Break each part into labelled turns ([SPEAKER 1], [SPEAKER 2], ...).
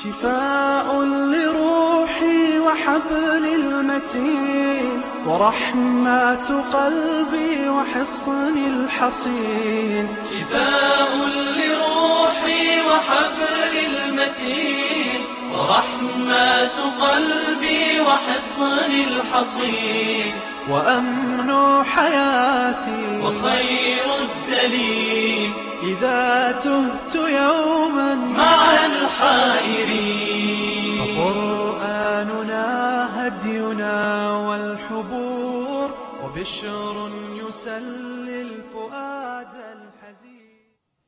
[SPEAKER 1] شفاء لروحي وحبل المتين ورحمة قلبي وحصن الحصين
[SPEAKER 2] شفاء لروحي وحبل المتين ورحمة قلبي وحصن الحصين
[SPEAKER 1] وأمن حياتي
[SPEAKER 2] وخير الدليل
[SPEAKER 1] إذا تهت يوما
[SPEAKER 2] مع الحائرين
[SPEAKER 1] فقرآننا هدينا والحبور وبشر يسلي الفؤاد الحزين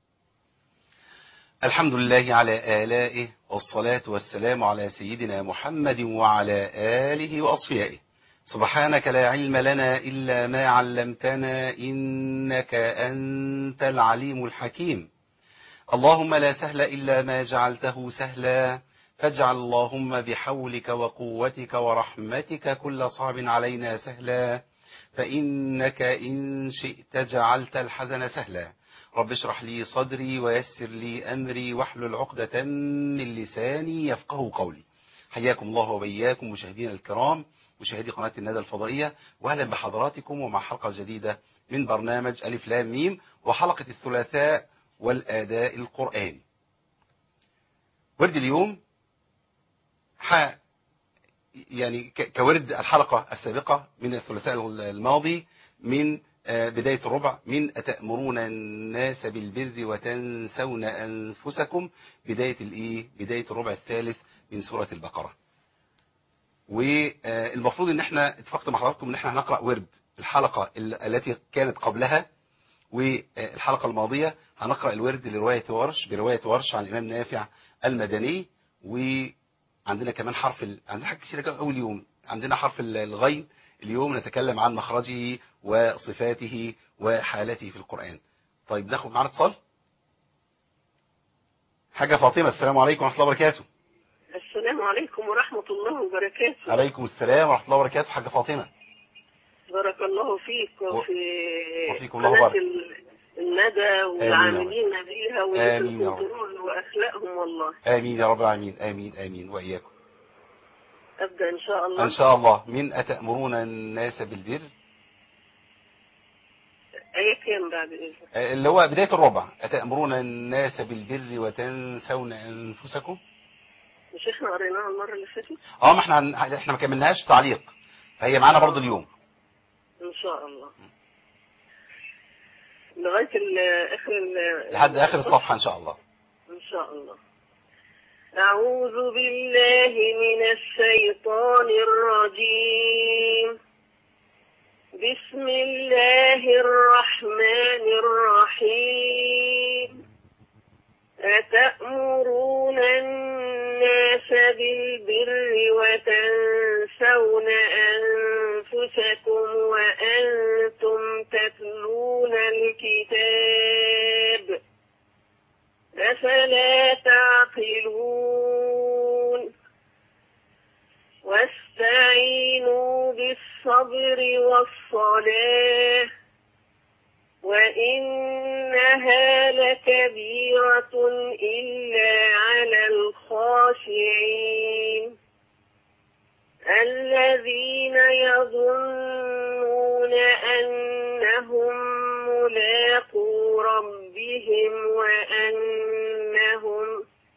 [SPEAKER 3] الحمد لله على آلائه والصلاة والسلام على سيدنا محمد وعلى آله وأصفيائه سبحانك لا علم لنا إلا ما علمتنا إنك أنت العليم الحكيم اللهم لا سهل إلا ما جعلته سهلا فاجعل اللهم بحولك وقوتك ورحمتك كل صعب علينا سهلا فإنك إن شئت جعلت الحزن سهلا رب اشرح لي صدري ويسر لي أمري واحلل عقدة من لساني يفقه قولي حياكم الله وبياكم مشاهدينا الكرام مشاهدي قناة الندى الفضائية وأهلا بحضراتكم ومع حلقة جديدة من برنامج ألف لام ميم وحلقة الثلاثاء والآداء القرآني ورد اليوم ح يعني ك- كورد الحلقة السابقة من الثلاثاء الماضي من آه، بداية الربع من أتأمرون الناس بالبر وتنسون أنفسكم بداية الإيه بداية الربع الثالث من سورة البقرة والمفروض ان احنا اتفقت مع حضراتكم ان احنا هنقرأ ورد الحلقة ال- التي كانت قبلها والحلقة الماضية هنقرأ الورد لرواية ورش برواية ورش عن الإمام نافع المدني وعندنا كمان حرف ال... عندنا حاجة كتيرة أول يوم عندنا حرف ال- الغين اليوم نتكلم عن مخرجه وصفاته وحالته في القرآن طيب ناخد معنا اتصال حاجة فاطمة السلام عليكم ورحمة الله وبركاته
[SPEAKER 4] السلام عليكم ورحمة الله وبركاته
[SPEAKER 3] عليكم السلام ورحمة الله وبركاته حاجة فاطمة
[SPEAKER 4] بارك الله فيك وفي
[SPEAKER 3] وفيكم الله
[SPEAKER 4] قناة
[SPEAKER 3] بارك.
[SPEAKER 4] ال- الندى والعاملين بها واللي في
[SPEAKER 3] آمين يا رب.
[SPEAKER 4] الكنترول وأخلاقهم والله
[SPEAKER 3] آمين يا رب العالمين آمين آمين وإياكم
[SPEAKER 4] أبدأ إن شاء الله
[SPEAKER 3] إن شاء الله من أتأمرون الناس بالبر
[SPEAKER 4] آية كام بعد إذنك
[SPEAKER 3] آه، اللي هو بداية الربع أتأمرون الناس بالبر وتنسون أنفسكم
[SPEAKER 4] مش إحنا قريناها المرة اللي فاتت
[SPEAKER 3] اه ما احنا هن- احنا ما كملناهاش تعليق فهي معانا برضو اليوم
[SPEAKER 4] إن شاء الله لغاية ال- آخر ال-
[SPEAKER 3] لحد آخر الصفحة إن شاء الله
[SPEAKER 4] إن شاء الله أعوذ بالله من الشيطان الرجيم بسم الله الرحمن الرحيم أتأمرون الناس بالبر وتنسون أنفسكم وأنتم تتلون الكتاب أفلا تعقلون واستعينوا بالصبر والصلاة وإنها لكبيرة إلا على الخاشعين الذين يظنون أنهم ملاقو ربهم وأنهم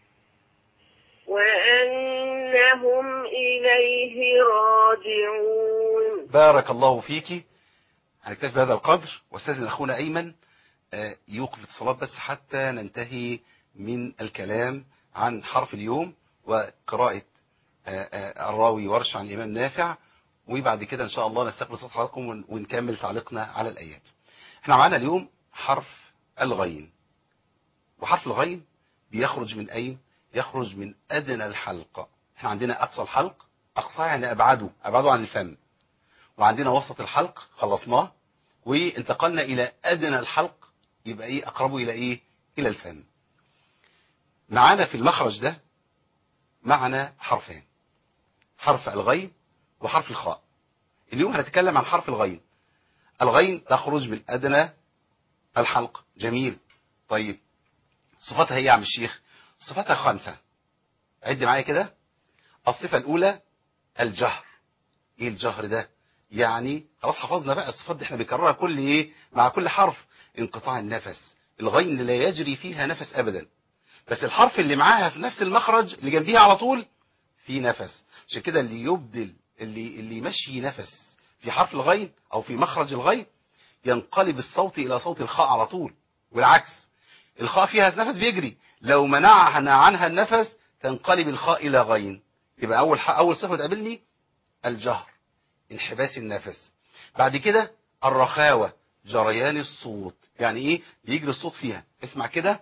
[SPEAKER 4] وأنهم إليه راجعون
[SPEAKER 3] بارك الله فيك هنكتفي بهذا القدر واستاذن اخونا ايمن آه، يوقف الصلاة بس حتى ننتهي من الكلام عن حرف اليوم وقراءة آه، آه، الراوي ورش عن الامام نافع وبعد كده ان شاء الله نستقبل صوت حضراتكم ون- ونكمل تعليقنا على الايات احنا معانا اليوم حرف الغين وحرف الغين بيخرج من اين يخرج من ادنى الحلق احنا عندنا اقصى الحلق اقصى يعني ابعده ابعده عن الفم وعندنا وسط الحلق خلصناه وانتقلنا الى ادنى الحلق يبقى ايه اقربه الى ايه الى الفم معانا في المخرج ده معنا حرفين حرف الغين وحرف الخاء اليوم هنتكلم عن حرف الغين الغين تخرج من ادنى الحلق جميل طيب صفاتها ايه يا عم الشيخ صفاتها خمسة عد معايا كده الصفة الأولى الجهر ايه الجهر ده يعني خلاص حفظنا بقى الصفات دي احنا بنكررها كل ايه مع كل حرف انقطاع النفس الغين لا يجري فيها نفس ابدا بس الحرف اللي معاها في نفس المخرج اللي جنبيها على طول في نفس عشان كده اللي يبدل اللي اللي يمشي نفس في حرف الغين او في مخرج الغين ينقلب الصوت الى صوت الخاء على طول والعكس الخاء فيها نفس بيجري لو منعنا عنها النفس تنقلب الخاء الى غين يبقى اول اول صفه تقابلني الجهر انحباس النفس بعد كده الرخاوه جريان الصوت يعني ايه بيجري الصوت فيها اسمع كده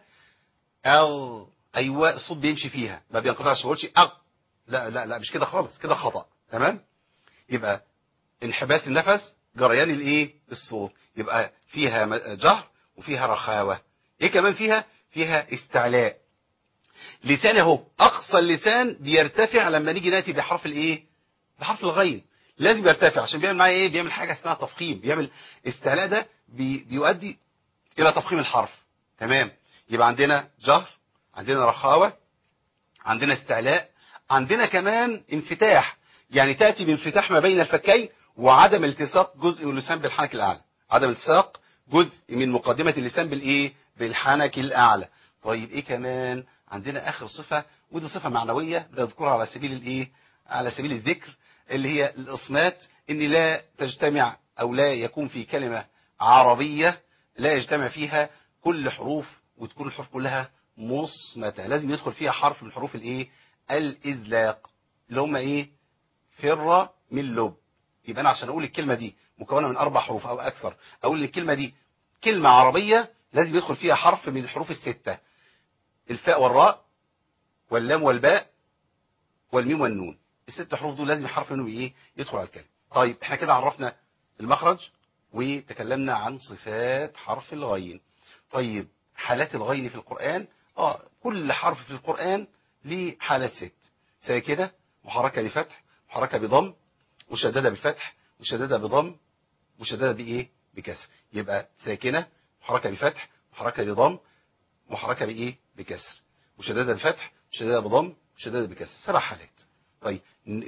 [SPEAKER 3] ال ايوه الصوت بيمشي فيها ما بينقطعش ما بقولش اغ لا لا لا مش كده خالص كده خطا تمام يبقى انحباس النفس جريان الايه الصوت يبقى فيها جهر وفيها رخاوه ايه كمان فيها فيها استعلاء لسان اهو اقصى اللسان بيرتفع لما نيجي ناتي بحرف الايه بحرف الغين لازم يرتفع عشان بيعمل معايا ايه بيعمل حاجه اسمها تفخيم بيعمل استعلاء ده بي بيؤدي الى تفخيم الحرف تمام يبقى عندنا جهر عندنا رخاوه عندنا استعلاء عندنا كمان انفتاح يعني تاتي بانفتاح ما بين الفكين وعدم التصاق جزء من اللسان بالحنك الاعلى عدم التصاق جزء من مقدمه اللسان بالايه بالحنك الاعلى طيب ايه كمان عندنا اخر صفه ودي صفه معنويه بنذكرها على سبيل الايه على سبيل الذكر اللي هي الاصمات ان لا تجتمع او لا يكون في كلمه عربيه لا يجتمع فيها كل حروف وتكون الحروف كلها مصمتة لازم يدخل فيها حرف من حروف الايه الإذلاق اللي هم ايه فر من لب يبقى انا عشان اقول الكلمة دي مكونة من اربع حروف او اكثر اقول الكلمة دي كلمة عربية لازم يدخل فيها حرف من الحروف الستة الفاء والراء واللام والباء والميم والنون الست حروف دول لازم حرف منهم ايه يدخل على الكلمة طيب احنا كده عرفنا المخرج وتكلمنا عن صفات حرف الغين طيب حالات الغين في القرآن اه كل حرف في القرآن ليه حالات ست ساكنة محركة بفتح محركة بضم مشددة بفتح مشددة بضم مشددة بإيه بكسر يبقى ساكنة محركة بفتح محركة بضم محركة بإيه بكسر مشددة بفتح مشددة بضم مشددة بكسر سبع حالات طيب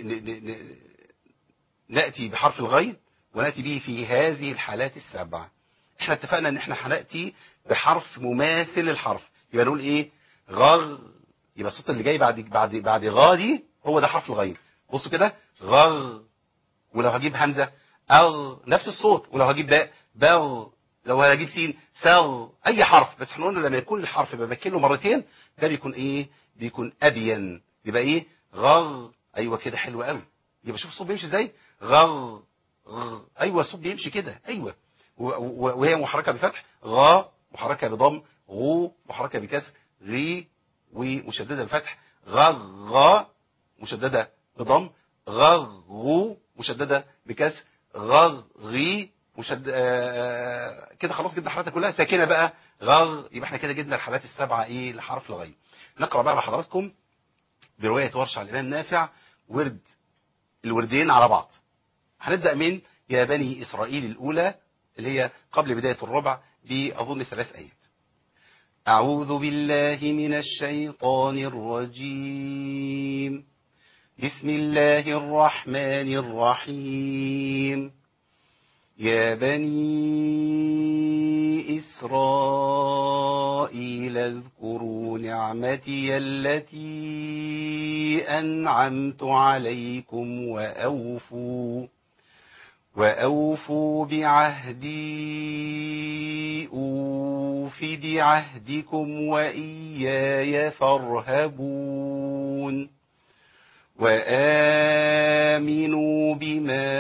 [SPEAKER 3] نأتي بحرف الغين ونأتي به في هذه الحالات السبعة احنا اتفقنا ان احنا هنأتي بحرف مماثل للحرف يبقى نقول ايه غغ يبقى الصوت اللي جاي بعد بعد بعد غا دي هو ده حرف الغين بصوا كده غغ ولو هجيب همزه اغ نفس الصوت ولو هجيب باء بغ لو هجيب سين سغ اي حرف بس احنا قلنا لما يكون الحرف بمكنه مرتين ده بيكون ايه بيكون ابين يبقى ايه غغ ايوه كده حلو قوي يبقى شوف الصوت بيمشي ازاي غغ غ ايوه الصوت بيمشي كده ايوه وهي محركة بفتح غا محركة بضم غو محركة بكسر غي ومشددة بفتح غغ مشددة بضم غغو مشددة بكسر غغي مشد آه كده خلاص جبنا حالاتها كلها ساكنة بقى غغ يبقى احنا كده جبنا الحالات السبعة ايه لحرف الغين نقرأ بقى مع حضراتكم برواية ورش على الإمام نافع ورد الوردين على بعض هنبدأ من يا بني إسرائيل الأولى اللي هي قبل بداية الربع بأظن ثلاث آيات أعوذ بالله من الشيطان الرجيم بسم الله الرحمن الرحيم يا بني إسرائيل اذكروا نعمتي التي أنعمت عليكم وأوفوا وأوفوا بعهدي أوف بعهدكم وإياي فارهبون وآمنوا بما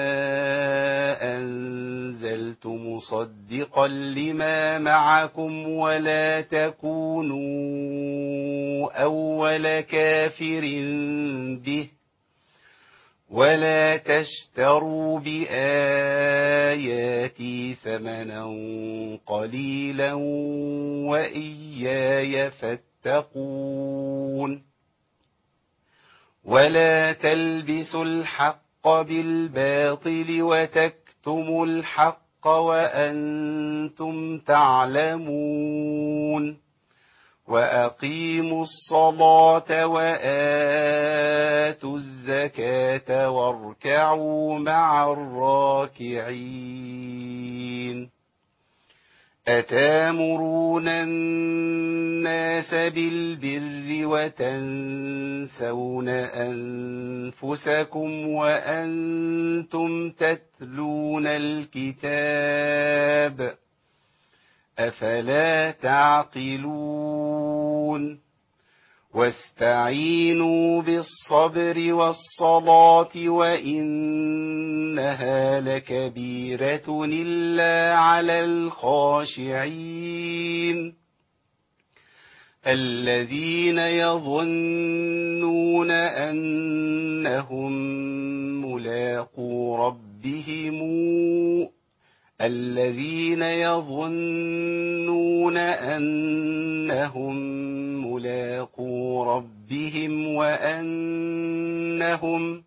[SPEAKER 3] أنزلت مصدقا لما معكم ولا تكونوا أول كافر به ولا تشتروا بآياتي ثمنا قليلا وإياي فاتقون ولا تلبسوا الحق بالباطل وتكتموا الحق وأنتم تعلمون وأقيموا الصلاة وآتوا الزكاة واركعوا مع الراكعين أتامرون الناس بالبر وتنسون أنفسكم وأنتم تتلون الكتاب أفلا تعقلون واستعينوا بالصبر والصلاة وإنها لكبيرة إلا على الخاشعين الذين يظنون أنهم ملاقو ربهم الذين يظنون أنهم ملاقو ربهم وأنهم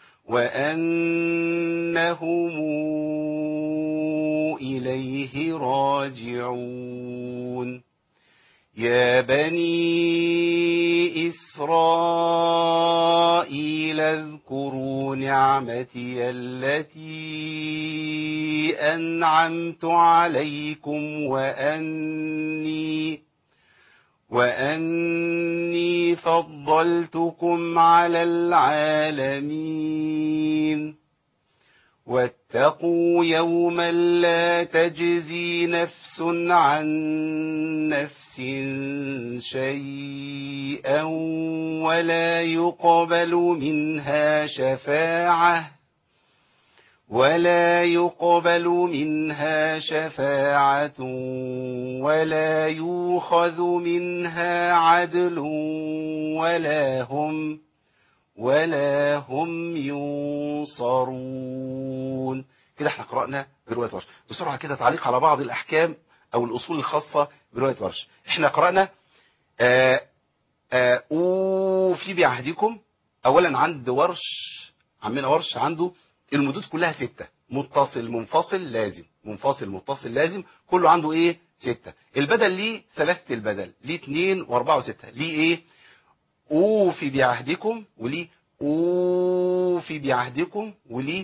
[SPEAKER 3] وأنهم إليه راجعون يا بني إسرائيل اذكروا نعمتي التي أنعمت عليكم وأني وأني فضلتكم على العالمين واتقوا يوما لا تجزي نفس عن نفس شيئا ولا يقبل منها شفاعة ولا يقبل منها شفاعة ولا يؤخذ منها عدل ولا هم ولا هم ينصرون كده احنا قرأنا برواية ورش بسرعة كده تعليق على بعض الأحكام أو الأصول الخاصة برواية ورش احنا قرأنا آآ آآ أوفي بعهدكم أولا عند ورش عمنا ورش عنده المدود كلها ستة متصل منفصل لازم منفصل متصل لازم كله عنده ايه ستة البدل ليه ثلاثة البدل ليه اتنين واربعة وستة ليه ايه اوفي بعهدكم وليه اوفي بعهدكم وليه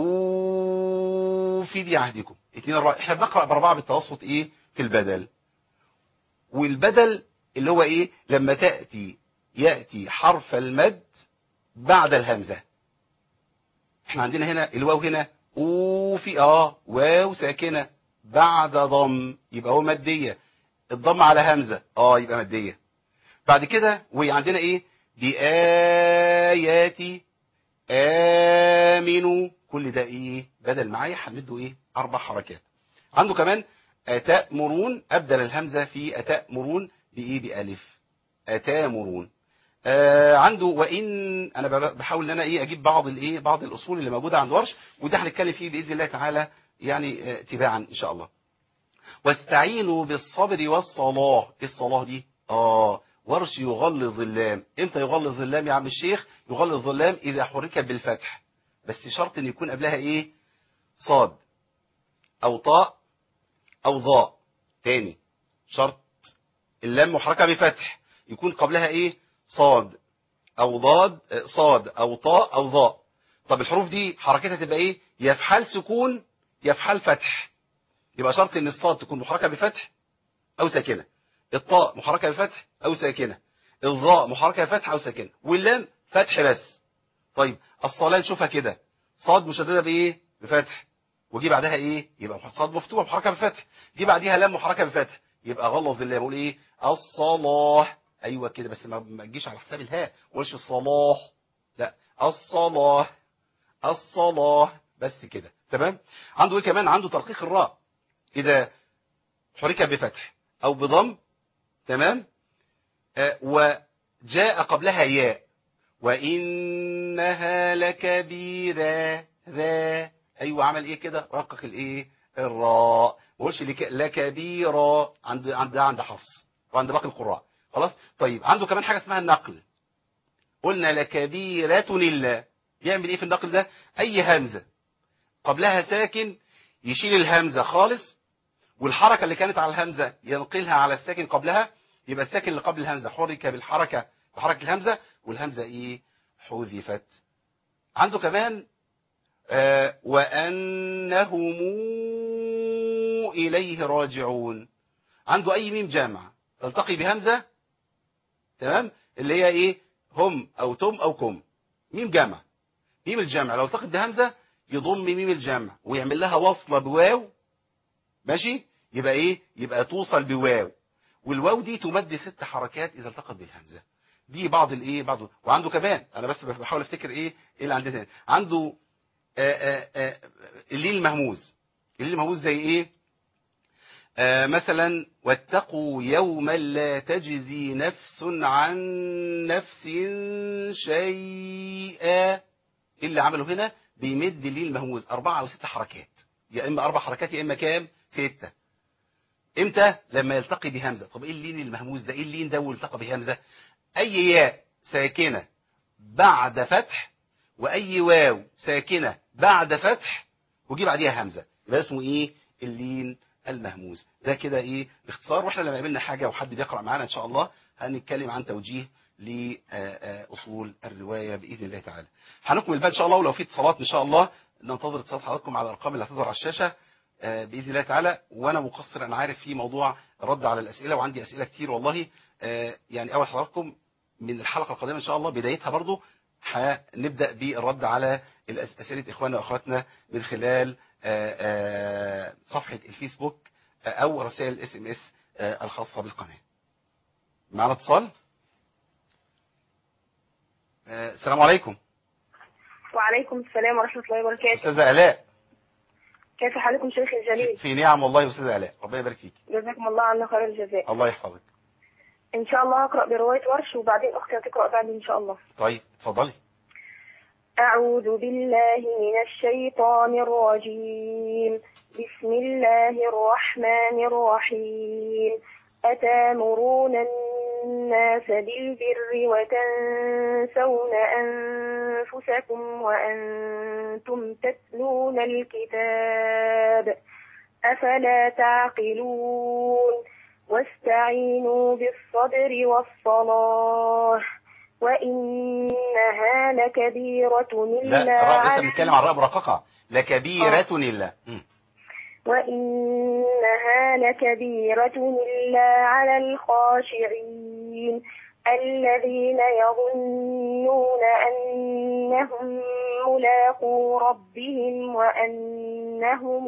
[SPEAKER 3] اوفي بعهدكم اتنين اربعة احنا بنقرأ باربعة بالتوسط ايه في البدل والبدل اللي هو ايه لما تأتي يأتي حرف المد بعد الهمزة احنا عندنا هنا الواو هنا اوفي اه واو ساكنة بعد ضم يبقى هو مادية الضم على همزة اه يبقى مادية بعد كده وعندنا ايه بآياتي آمنوا كل ده ايه بدل معايا هنمده ايه اربع حركات عنده كمان أتأمرون أبدل الهمزة في أتأمرون بإيه بألف أتامرون آه عنده وإن أنا بحاول إن أنا إيه أجيب بعض الإيه بعض الأصول اللي موجودة عند ورش وده هنتكلم فيه بإذن الله تعالى يعني آه تباعا إن شاء الله واستعينوا بالصبر والصلاة إيه الصلاة دي آه ورش يغلظ اللام امتى يغلظ اللام يا عم الشيخ يغلظ اللام إذا حركت بالفتح بس شرط ان يكون قبلها ايه صاد او طاء او ضاء تاني شرط اللام محركة بفتح يكون قبلها ايه صاد او ضاد صاد او طاء او ضاء طب الحروف دي حركتها تبقى ايه يا في حال سكون يا في حال فتح يبقى شرط ان الصاد تكون محركة بفتح او ساكنة الطاء محركة بفتح او ساكنة الضاء محركة بفتح او ساكنة واللام فتح بس طيب الصلاة نشوفها كده صاد مشددة بايه بفتح وجي بعدها ايه يبقى صاد مفتوح محركة بفتح جي بعديها لام محركة بفتح يبقى غلظ الله بقول ايه الصلاة ايوه كده بس ما تجيش على حساب الهاء وش الصلاة لا الصلاة الصلاة بس كده تمام عنده ايه كمان عنده ترقيق الراء اذا حركة بفتح او بضم تمام آه وجاء قبلها ياء وإنها لكبيرة ذا أيوة عمل إيه كده رقق الإيه الراء ما قولش لكبيرة عند عند عند حفص وعند باقي القراء خلاص طيب عنده كمان حاجة اسمها النقل قلنا لكبيرة لله يعمل إيه في النقل ده أي همزة قبلها ساكن يشيل الهمزة خالص والحركة اللي كانت على الهمزة ينقلها على الساكن قبلها يبقى الساكن اللي قبل الهمزة حرك بالحركة بحركة الهمزة والهمزة ايه حذفت عنده كمان آه وأنهم إليه راجعون عنده أي ميم جامع تلتقي بهمزة تمام اللي هي ايه هم أو تم أو كم ميم جامع ميم الجمع لو التقت بهمزة يضم ميم الجمع ويعمل لها وصلة بواو ماشي يبقى ايه يبقى توصل بواو والواو دي تمد ست حركات اذا التقت بالهمزه دي بعض الايه بعض وعنده كمان انا بس بحاول افتكر ايه ايه اللي عندنا تاني. عنده آآ آآ الليل المهموز الليل المهموز زي ايه آه مثلا واتقوا يوما لا تجزي نفس عن نفس شيئا إيه اللي عمله هنا بيمد الليل المهموز أربعة أو ست حركات يا إما أربع حركات يا إما كام ستة إمتى لما يلتقي بهمزة طب إيه اللين المهموز ده إيه اللين ده والتقى بهمزة أي ياء ساكنة بعد فتح وأي واو ساكنة بعد فتح وجي بعديها همزة يبقى اسمه إيه اللين المهموز ده كده إيه باختصار وإحنا لما قابلنا حاجة وحد بيقرأ معانا إن شاء الله هنتكلم عن توجيه لأصول الرواية بإذن الله تعالى هنكمل بقى إن شاء الله ولو في اتصالات إن شاء الله ننتظر اتصالات حضراتكم على الأرقام اللي هتظهر على الشاشة بإذن الله تعالى وأنا مقصر أنا عارف في موضوع الرد على الأسئلة وعندي أسئلة كتير والله يعني أول حضراتكم من الحلقة القادمة إن شاء الله بدايتها برضو هنبدأ بالرد على أسئلة إخواننا وأخواتنا من خلال صفحة الفيسبوك أو رسائل الاس ام اس الخاصة بالقناة معنا اتصال السلام عليكم
[SPEAKER 4] وعليكم السلام ورحمة الله وبركاته
[SPEAKER 3] أستاذة آلاء
[SPEAKER 4] كيف حالكم شيخ الجليل
[SPEAKER 3] في نعم والله أستاذة آلاء ربنا يبارك فيك
[SPEAKER 4] جزاكم الله عنا خير الجزاء
[SPEAKER 3] الله يحفظك
[SPEAKER 4] إن شاء الله هقرأ برواية ورش وبعدين أختي هتقرأ بعدي إن شاء الله
[SPEAKER 3] طيب اتفضلي
[SPEAKER 4] أعوذ بالله من الشيطان الرجيم بسم الله الرحمن الرحيم أتامرون الناس بالبر وتنسون أنفسكم وأنتم تتلون الكتاب أفلا تعقلون واستعينوا بالصبر والصلاة وإنها لكبيرة إلا
[SPEAKER 3] لا الراء
[SPEAKER 4] على
[SPEAKER 3] لسه بنتكلم عن الراء مرققة لكبيرة إلا مم.
[SPEAKER 4] وإنها لكبيرة إلا على الخاشعين الذين يظنون أنهم ملاقو ربهم وأنهم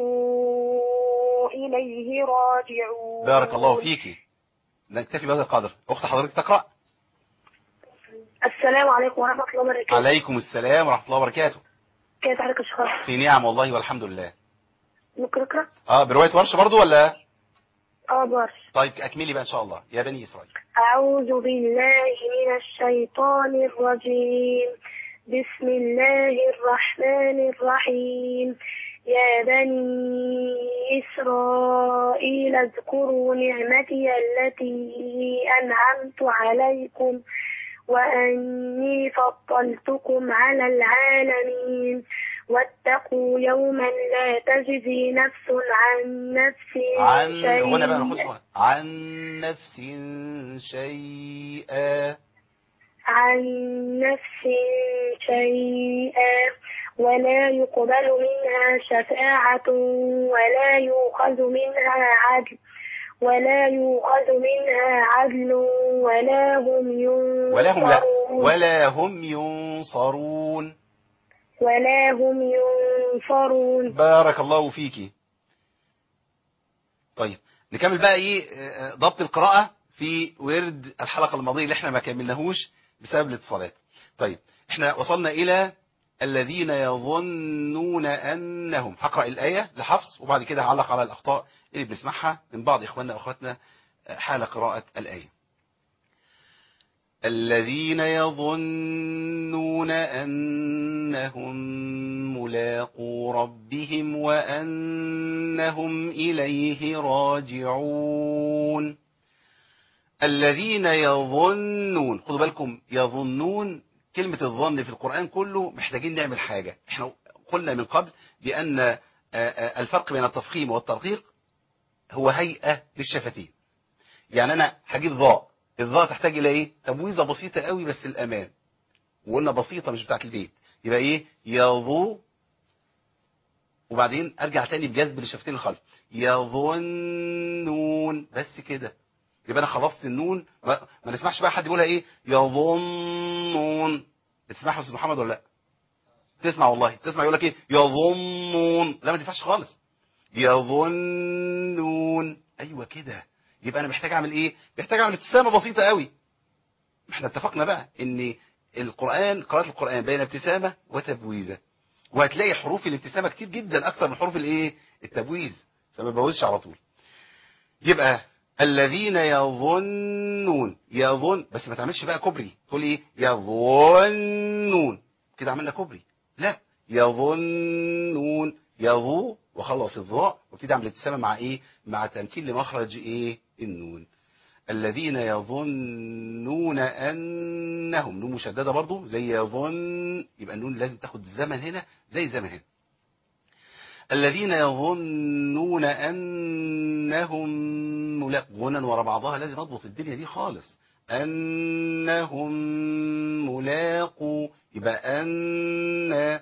[SPEAKER 4] إليه راجعون
[SPEAKER 3] بارك الله فيكي نكتفي بهذا القدر أخت حضرتك تقرأ
[SPEAKER 4] السلام عليكم ورحمة الله وبركاته
[SPEAKER 3] عليكم السلام ورحمة الله وبركاته
[SPEAKER 4] كيف حالك يا شيخ
[SPEAKER 3] في نعم والله والحمد لله
[SPEAKER 4] ممكن أقرأ؟
[SPEAKER 3] اه برواية ورش برضو ولا
[SPEAKER 4] اه بارش
[SPEAKER 3] طيب أكملي بقى إن شاء الله يا بني إسرائيل
[SPEAKER 4] أعوذ بالله من الشيطان الرجيم بسم الله الرحمن الرحيم يا بني إسرائيل اذكروا نعمتي التي أنعمت عليكم وأني فضلتكم على العالمين واتقوا يوما لا تجزي نفس عن نفس
[SPEAKER 3] عن
[SPEAKER 4] شيئا
[SPEAKER 3] هنا بقى ناخد هنا. عن نفس شيئا
[SPEAKER 4] عن نفس شيئا ولا يقبل منها شفاعة ولا يؤخذ منها عدل ولا يؤخذ منها عدل ولا هم ينصرون
[SPEAKER 3] ولا هم لا ولا هم ينصرون
[SPEAKER 4] ولا هم ينصرون
[SPEAKER 3] بارك الله فيكي طيب نكمل بقى ايه آه، ضبط القراءة في ورد الحلقة الماضية اللي احنا ما كملناهوش بسبب الاتصالات طيب احنا وصلنا الى الذين يظنون انهم هقرأ الآية لحفص وبعد كده هعلق على الأخطاء اللي بنسمعها من بعض إخواننا وأخواتنا آه، حال قراءة الآية الذين يظنون أنهم ملاقو ربهم وأنهم إليه راجعون الذين يظنون خدوا بالكم يظنون كلمة الظن في القرآن كله محتاجين نعمل حاجة احنا قلنا من قبل بأن آه، آه، الفرق بين التفخيم والترقيق هو هيئة للشفتين يعني انا هجيب ضاء الضاء تحتاج الى ايه تبويزه بسيطه قوي بس الامام وقلنا بسيطه مش بتاعت البيت يبقى ايه يضو وبعدين ارجع تاني بجذب للشفتين الخلف يظنون بس كده يبقى انا خلصت النون ما, ما نسمعش بقى حد يقولها ايه يظنون بتسمعها يا استاذ محمد ولا لا تسمع والله تسمع يقول لك ايه يظنون لا ما تنفعش خالص يظنون ايوه كده يبقى انا محتاج اعمل ايه محتاج اعمل ابتسامه بسيطه قوي احنا اتفقنا بقى ان القران قراءه القران بين ابتسامه وتبويزه وهتلاقي حروف الابتسامه كتير جدا اكتر من حروف الايه التبويز فما بوزش على طول يبقى الذين يظنون يظن بس ما تعملش بقى كوبري تقول ايه يظنون كده عملنا كوبري لا يظنون يظو وخلص الضاء وابتدي اعمل ابتسامه مع ايه مع تمكين لمخرج ايه النون الذين يظنون انهم نون مشدده برضو زي يظن يبقى النون لازم تاخد زمن هنا زي زمن هنا الذين يظنون انهم ملاق غنى ورا بعضها لازم اضبط الدنيا دي خالص انهم ملاقوا يبقى ان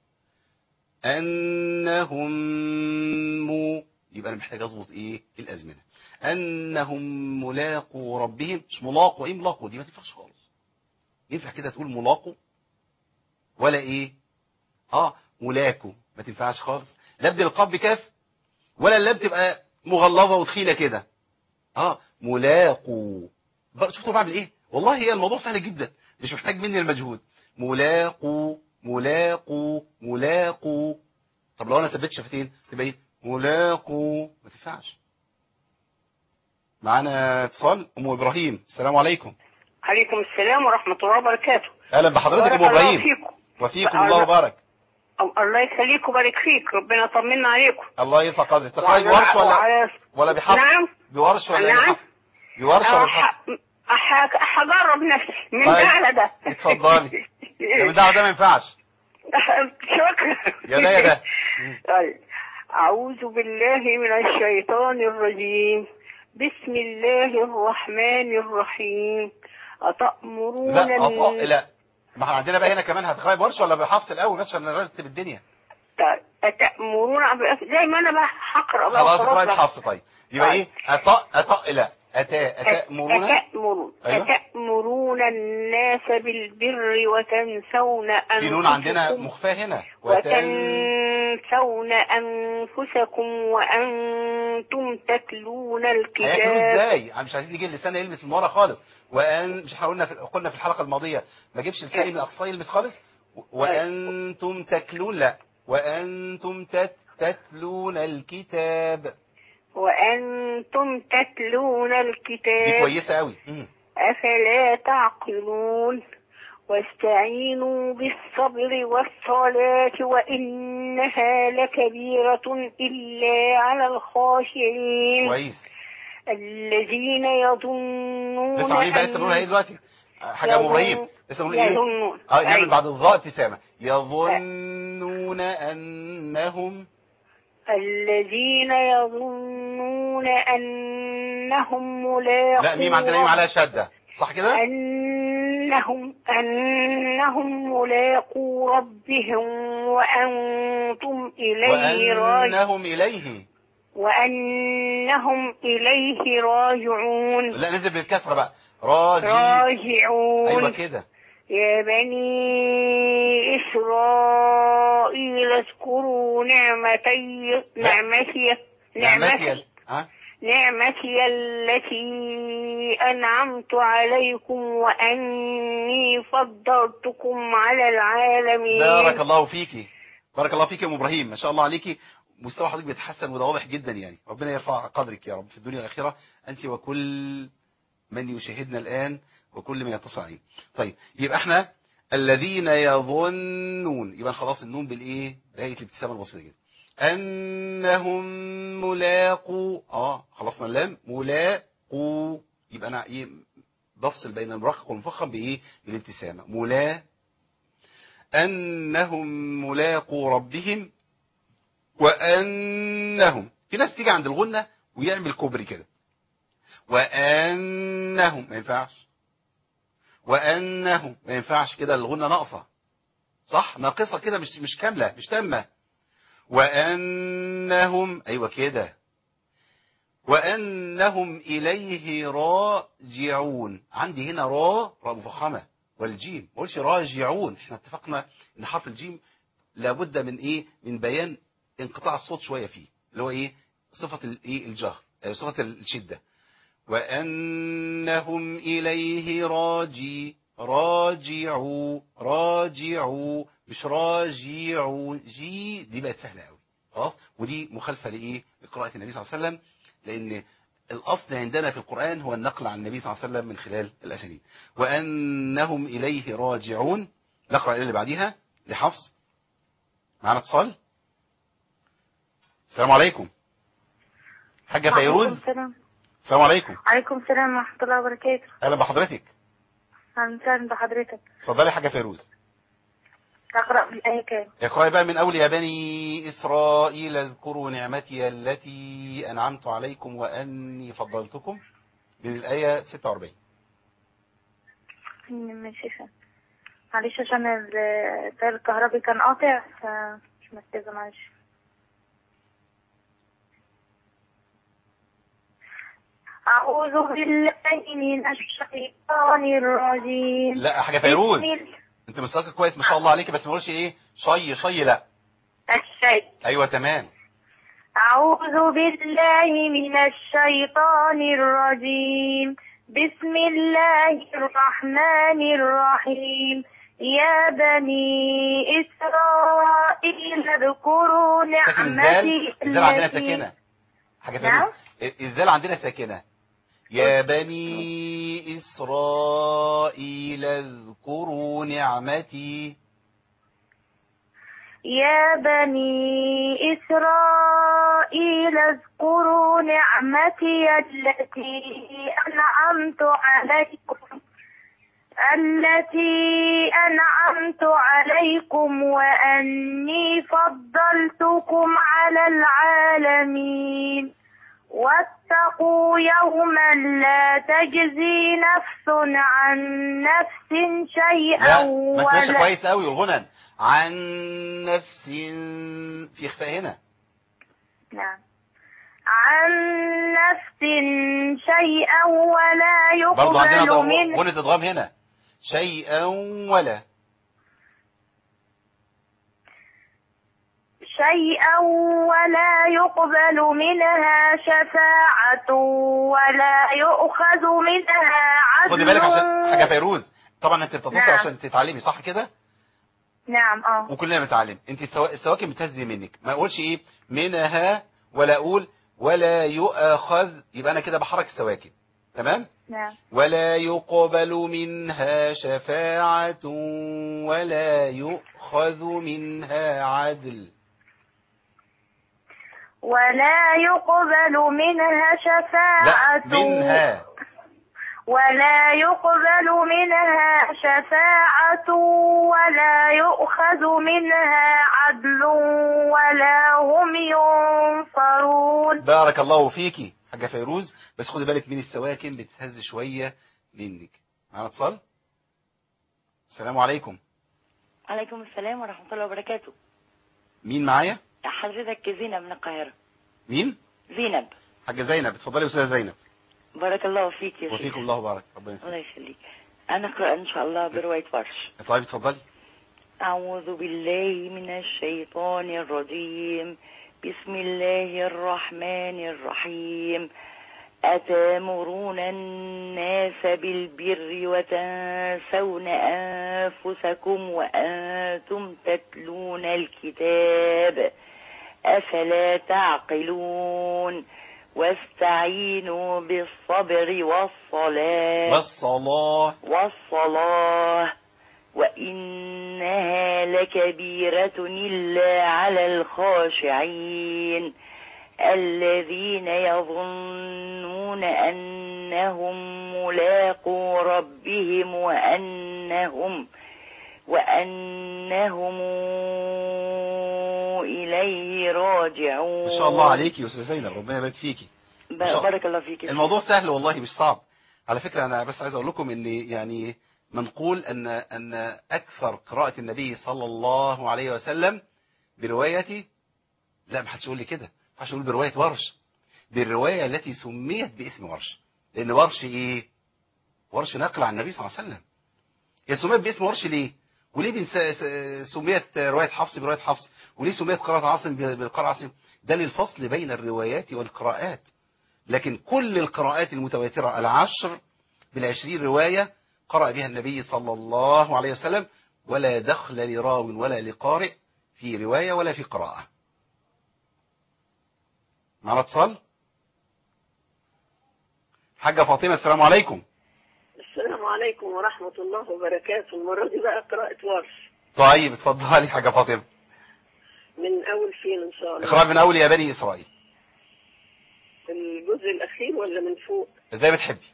[SPEAKER 3] انهم مو يبقى انا محتاج اظبط ايه الازمنه انهم ملاقوا ربهم مش ملاقوا ايه ملاقوا دي ما تنفعش خالص ينفع كده تقول ملاقوا ولا ايه اه ملاكوا ما تنفعش خالص لا ابدل القاف بكاف ولا اللام تبقى مغلظه وتخينه كده اه ملاقوا بقى شفتوا بعمل ايه والله هي الموضوع سهل جدا مش محتاج مني المجهود ملاقوا ملاقوا ملاقوا طب لو انا ثبت شفتين تبقى ايه ملاقوا ما تنفعش معانا اتصال ام ابراهيم السلام عليكم
[SPEAKER 4] عليكم السلام ورحمة الله وبركاته
[SPEAKER 3] اهلا بحضرتك ام
[SPEAKER 4] بارك الله
[SPEAKER 3] ابراهيم
[SPEAKER 4] فيكم
[SPEAKER 3] وفيكم الله وبارك
[SPEAKER 4] أو- الله يخليك ويبارك فيك ربنا يطمنا عليكم
[SPEAKER 3] الله يرفع قدرك تقرأي
[SPEAKER 4] وعلى-
[SPEAKER 3] بورش ولا
[SPEAKER 4] وعلى-
[SPEAKER 3] ولا بحفص
[SPEAKER 4] نعم
[SPEAKER 3] بورش ولا
[SPEAKER 4] نعم.
[SPEAKER 3] بحفص بورش ولا بحفص
[SPEAKER 4] أح- أح- هجرب نفسي من
[SPEAKER 3] طيب.
[SPEAKER 4] ده على ده
[SPEAKER 3] اتفضلي. ده من ده على ده ما ينفعش
[SPEAKER 4] شكرا
[SPEAKER 3] يا ده يا ده.
[SPEAKER 4] طيب. أعوذ بالله من الشيطان الرجيم بسم الله الرحمن الرحيم أتأمرون
[SPEAKER 3] لا أطأ
[SPEAKER 4] الن-
[SPEAKER 3] لا ما احنا عندنا بقى هنا كمان هتقرأي بورش ولا بحفص الاول بس عشان نرتب الدنيا
[SPEAKER 4] طيب. أتأمرون زي ما أنا بقى هقرأ بقى
[SPEAKER 3] خلاص
[SPEAKER 4] وخلاص
[SPEAKER 3] اقرأي
[SPEAKER 4] بقى.
[SPEAKER 3] بحفص طيب يبقى
[SPEAKER 4] طيب.
[SPEAKER 3] ايه أطأ أطأ لا أتا أتأمرون
[SPEAKER 4] أتأمرون
[SPEAKER 3] أيوة.
[SPEAKER 4] أتأمرون الناس بالبر وتنسون أنفسكم
[SPEAKER 3] في نون عندنا مخفاة هنا وتن
[SPEAKER 4] وتنسون أنفسكم وأنتم تتلون
[SPEAKER 3] هياكلوا
[SPEAKER 4] الكتاب
[SPEAKER 3] ازاي مش عايزين نيجي اللسان يلمس من ورا خالص وان مش احنا قلنا في قلنا في الحلقه الماضيه ما اجيبش لساني من اقصاه يلمس خالص وانتم تاكلون لا وانتم تت تتلون الكتاب
[SPEAKER 4] وأنتم تتلون
[SPEAKER 3] دي
[SPEAKER 4] الكتاب
[SPEAKER 3] كويسه قوي مم.
[SPEAKER 4] أفلا تعقلون واستعينوا بالصبر والصلاة وإنها لكبيرة إلا على الخاشعين
[SPEAKER 3] كويس
[SPEAKER 4] الذين يظنون
[SPEAKER 3] لسه عاملين بقى لسه
[SPEAKER 4] أن-
[SPEAKER 3] بنقول ايه دلوقتي حاجه يا ابو
[SPEAKER 4] يظن-
[SPEAKER 3] ابراهيم لسه بنقول ايه
[SPEAKER 4] يظنون
[SPEAKER 3] اه نعمل
[SPEAKER 4] أيوة.
[SPEAKER 3] بعد الضاء ابتسامه يظنون انهم
[SPEAKER 4] الذين يظنون أنهم ملاقو
[SPEAKER 3] لا ميم عندنا ميم عليها شده صح كده
[SPEAKER 4] أنهم أنهم ملاقو ربهم وأنتم إليه راجعون
[SPEAKER 3] وانهم اليه
[SPEAKER 4] وأنهم إليه راجعون
[SPEAKER 3] لا نزل بالكسره بقى راجي
[SPEAKER 4] راجعون
[SPEAKER 3] ايوه كده
[SPEAKER 4] يا بني إسرائيل اذكروا نعمتي نعمتي نعمتي
[SPEAKER 3] ها
[SPEAKER 4] نعمتي التي أنعمت عليكم وأني فضلتكم على العالمين
[SPEAKER 3] بارك الله فيكي بارك الله فيك يا ام ابراهيم ما شاء الله عليكي مستوى حضرتك بيتحسن وده واضح جدا يعني ربنا يرفع قدرك يا رب في الدنيا والاخره انت وكل من يشاهدنا الان وكل من يتصل عليه طيب يبقى احنا الذين يظنون يبقى خلاص النون بالايه بهيئه الابتسامه البسيطه جدا انهم ملاقوا اه خلصنا اللام ملاقوا يبقى انا ايه بفصل بين المرقق والمفخم بايه بالابتسامه ملا انهم ملاقوا ربهم وانهم في ناس تيجي عند الغنه ويعمل كوبري كده وأنهم ما ينفعش وأنهم ما ينفعش كده الغنة ناقصة صح ناقصة كده مش مش كاملة مش تامة وأنهم أيوة كده وأنهم إليه راجعون عندي هنا را را مفخمة والجيم ما قولش راجعون احنا اتفقنا ان حرف الجيم لابد من ايه من بيان انقطاع الصوت شوية فيه اللي هو ايه صفة الايه الجهر آه، صفة الشدة وأنهم إليه راجي راجعوا راجعوا مش راجعوا جي دي بقت سهلة قوي خلاص ودي مخالفة لإيه لقراءة النبي صلى الله عليه وسلم لأن الأصل عندنا في القرآن هو النقل عن النبي صلى الله عليه وسلم من خلال الأسانيد وأنهم إليه راجعون نقرأ الآية اللي بعديها لحفص معنا اتصال السلام عليكم حاجة فيروز
[SPEAKER 5] عليكم السلام
[SPEAKER 3] السلام عليكم
[SPEAKER 5] عليكم السلام ورحمة الله وبركاته
[SPEAKER 3] اهلا بحضرتك
[SPEAKER 5] أهلا وسهلا بحضرتك
[SPEAKER 3] اتفضلي حاجة فيروز
[SPEAKER 5] أقرأ بالآية كام
[SPEAKER 3] اقرأي بقى من أول يا بني إسرائيل اذكروا نعمتي التي أنعمت عليكم وأني فضلتكم من الآية 46
[SPEAKER 5] ماشي فهم. معلش عشان ال- التيار الكهربي كان قاطع فمش مركزة معلش أعوذ بالله من الشيطان الرجيم
[SPEAKER 3] لا حاجة فيروز
[SPEAKER 5] بسم الله-
[SPEAKER 3] انت مستواك كويس ما شاء الله عليك بس ما قولش ايه شي شي لا
[SPEAKER 5] الشيء
[SPEAKER 3] ايوه تمام
[SPEAKER 5] أعوذ بالله من الشيطان الرجيم بسم الله الرحمن الرحيم يا بني إسرائيل اذكروا
[SPEAKER 3] ساكن
[SPEAKER 5] نعمتي
[SPEAKER 3] الذال الذال عندنا
[SPEAKER 5] التي-
[SPEAKER 3] ساكنة حاجة
[SPEAKER 5] نعم؟
[SPEAKER 3] فيروز الذال عندنا ساكنة يا بني إسرائيل اذكروا نعمتي
[SPEAKER 5] يا بني إسرائيل اذكروا نعمتي التي أنعمت عليكم التي أنعمت عليكم وأني فضلتكم على العالمين واتقوا يوما لا تجزي نفس عن نفس شيئا
[SPEAKER 3] لا ما تمشي
[SPEAKER 5] ولا
[SPEAKER 3] كويس قوي وغنى عن نفس في اخفاء هنا
[SPEAKER 5] نعم عن نفس شيئا ولا
[SPEAKER 3] برضو عندنا
[SPEAKER 5] يقبل
[SPEAKER 3] ض-
[SPEAKER 5] منه
[SPEAKER 3] غنة ادغام هنا شيئا ولا
[SPEAKER 5] شيئا ولا يقبل منها شفاعة ولا يؤخذ منها عدل
[SPEAKER 3] خدي بالك عشان حاجة فيروز طبعا انت بتتصل
[SPEAKER 5] نعم.
[SPEAKER 3] عشان تتعلمي صح كده
[SPEAKER 5] نعم اه
[SPEAKER 3] وكلنا بنتعلم انت السوا- السواكن بتهزي منك ما اقولش ايه منها ولا اقول ولا يؤخذ يبقى انا كده بحرك السواكن تمام
[SPEAKER 5] نعم
[SPEAKER 3] ولا يقبل منها شفاعة ولا يؤخذ منها عدل
[SPEAKER 5] ولا يقبل منها
[SPEAKER 3] لا
[SPEAKER 5] شفاعة
[SPEAKER 3] منها
[SPEAKER 5] ولا يقبل منها شفاعة ولا يؤخذ منها عدل ولا هم ينصرون
[SPEAKER 3] بارك الله فيكي حاجة فيروز بس خدي بالك من السواكن بتهز شوية منك معنا اتصال السلام عليكم
[SPEAKER 6] عليكم السلام ورحمة الله وبركاته
[SPEAKER 3] مين معايا
[SPEAKER 6] حضرتك زينب من القاهرة
[SPEAKER 3] مين
[SPEAKER 6] زينب
[SPEAKER 3] حاجة زينب اتفضلي يا استاذة زينب
[SPEAKER 6] بارك الله فيك يا شيخ
[SPEAKER 3] وفيكم الله بارك ربنا
[SPEAKER 6] الله
[SPEAKER 3] يسلمك
[SPEAKER 6] يخليك أنا أقرأ إن شاء الله برواية ورش
[SPEAKER 3] طيب اتفضلي
[SPEAKER 6] أعوذ بالله من الشيطان الرجيم بسم الله الرحمن الرحيم أتامرون الناس بالبر وتنسون أنفسكم وأنتم تتلون الكتاب أفلا تعقلون واستعينوا بالصبر والصلاة
[SPEAKER 3] والصلاة
[SPEAKER 6] والصلاة وإنها لكبيرة إلا على الخاشعين الذين يظنون أنهم ملاقو ربهم وأنهم وأنهم إليه راجعون
[SPEAKER 3] ما شاء الله عليكي يا استاذة زينب ربنا يبارك فيكي
[SPEAKER 6] ب-
[SPEAKER 3] ما شاء الله.
[SPEAKER 6] بارك الله فيك يا
[SPEAKER 3] الموضوع سهل والله مش صعب على فكرة أنا بس عايز أقول لكم إن يعني منقول أن أن أكثر قراءة النبي صلى الله عليه وسلم برواية لا ما حدش يقول لي كده ما حدش يقول برواية ورش بالرواية التي سميت باسم ورش لأن ورش إيه ورش نقل عن النبي صلى الله عليه وسلم هي سميت باسم ورش ليه وليه بنس- س- سميت رواية حفص برواية حفص وليه سميت قراءة عاصم ب- بقراءة عاصم ده للفصل بين الروايات والقراءات لكن كل القراءات المتواترة العشر بالعشرين رواية قرأ بها النبي صلى الله عليه وسلم ولا دخل لراو ولا لقارئ في رواية ولا في قراءة معنا اتصال حاجة فاطمة السلام عليكم
[SPEAKER 4] السلام عليكم ورحمة الله وبركاته المرة دي بقى قراءة ورش
[SPEAKER 3] طيب اتفضلي حاجة فاطمة
[SPEAKER 4] من أول فين إن شاء الله
[SPEAKER 3] اقرأ من أول يا بني إسرائيل
[SPEAKER 4] الجزء الأخير ولا من فوق
[SPEAKER 3] زي ما تحبي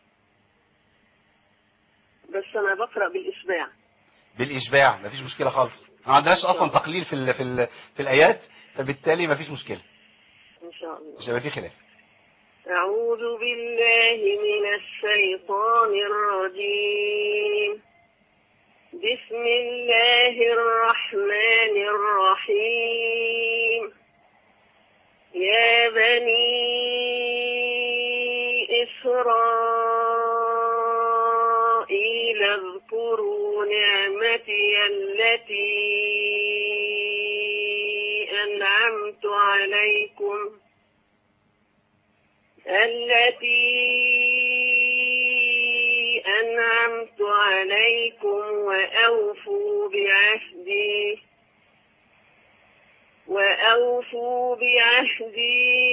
[SPEAKER 4] بس أنا بقرأ بالإشباع
[SPEAKER 3] بالإشباع مفيش مشكلة خالص ما عندناش أصلا تقليل في ال في ال في الآيات فبالتالي مفيش مشكلة
[SPEAKER 4] إن شاء الله
[SPEAKER 3] مش هيبقى في خلاف
[SPEAKER 4] أعوذ بالله من الشيطان الرجيم بسم الله الرحمن الرحيم يا بني إسرائيل اذكروا نعمتي التي أنعمت عليكم التي أنعمت عليكم وأوفوا بعهدي وأوفوا بعهدي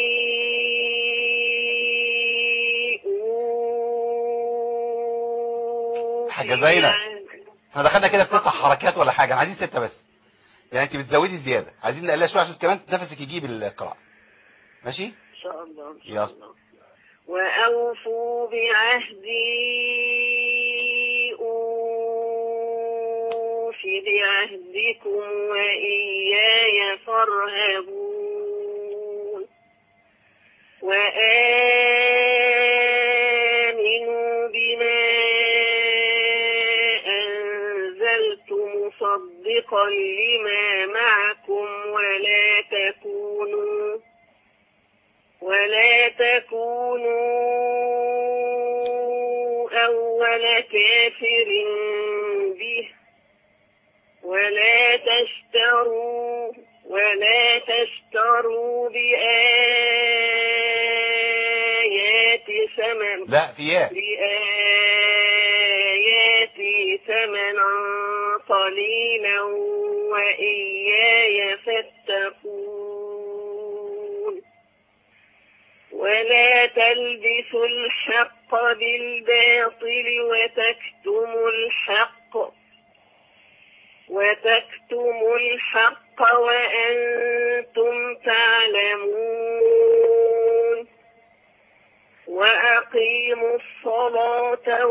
[SPEAKER 4] أوف
[SPEAKER 3] حاجة زينب.
[SPEAKER 4] بعهد-
[SPEAKER 3] احنا دخلنا كده في تسع حركات ولا حاجة عايزين ستة بس يعني انت بتزودي زيادة عايزين نقلها شوية عشان كمان نفسك يجيب القراءة ماشي
[SPEAKER 4] إن شاء الله إن
[SPEAKER 3] يلا.
[SPEAKER 4] شاء الله وأوفوا بعهدي أوف بعهدكم وإياي فارهبون وآمنوا بما أنزلت مصدقا لما معكم ولا تكونوا ولا تكونوا أول كافر به ولا تشتروا ولا تشتروا بآيات ثمن
[SPEAKER 3] لا في ياء
[SPEAKER 4] بآياتي ثمنا قليلا وإياي فاتقون ولا تلبسوا الحق بالباطل وتكتموا الحق وتكتموا الحق وأنتم تعلمون وأقيموا الصلاة